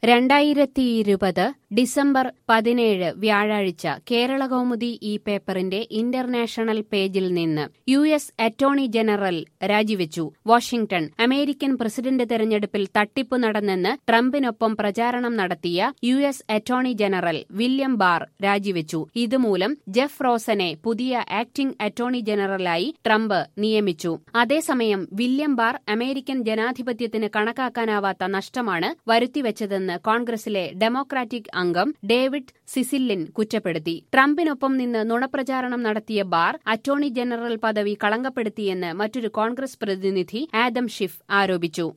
രണ്ടായിരത്തി ഇരുപത് ഡിസംബർ പതിനേഴ് വ്യാഴാഴ്ച കേരളകൗമുദി ഈ പേപ്പറിന്റെ ഇന്റർനാഷണൽ പേജിൽ നിന്ന് യു എസ് അറ്റോർണി ജനറൽ രാജിവെച്ചു വാഷിംഗ്ടൺ അമേരിക്കൻ പ്രസിഡന്റ് തെരഞ്ഞെടുപ്പിൽ തട്ടിപ്പ് നടന്നെന്ന് ട്രംപിനൊപ്പം പ്രചാരണം നടത്തിയ U S attorney general William Barr രാജിവെച്ചു ഇതുമൂലം ജെഫ് റോസനെ പുതിയ ആക്ടിംഗ് അറ്റോർണി ജനറലായി ട്രംപ് നിയമിച്ചു അതേസമയം വില്യം ബാർ അമേരിക്കൻ ജനാധിപത്യത്തിന് കണക്കാക്കാനാവാത്ത നഷ്ടമാണ് വരുത്തിവെച്ചതെന്ന് കോൺഗ്രസിലെ ഡെമോക്രാറ്റിക് അംഗം ഡേവിഡ് സിസില്ലിൻ കുറ്റപ്പെടുത്തി ട്രംപിനൊപ്പം നിന്ന് നുണപ്രചാരണം നടത്തിയ ബാർ അറ്റോർണി ജനറൽ പദവി കളങ്കപ്പെടുത്തിയെന്ന് മറ്റൊരു കോൺഗ്രസ് പ്രതിനിധി ആദം ഷിഫ് ആരോപിച്ചു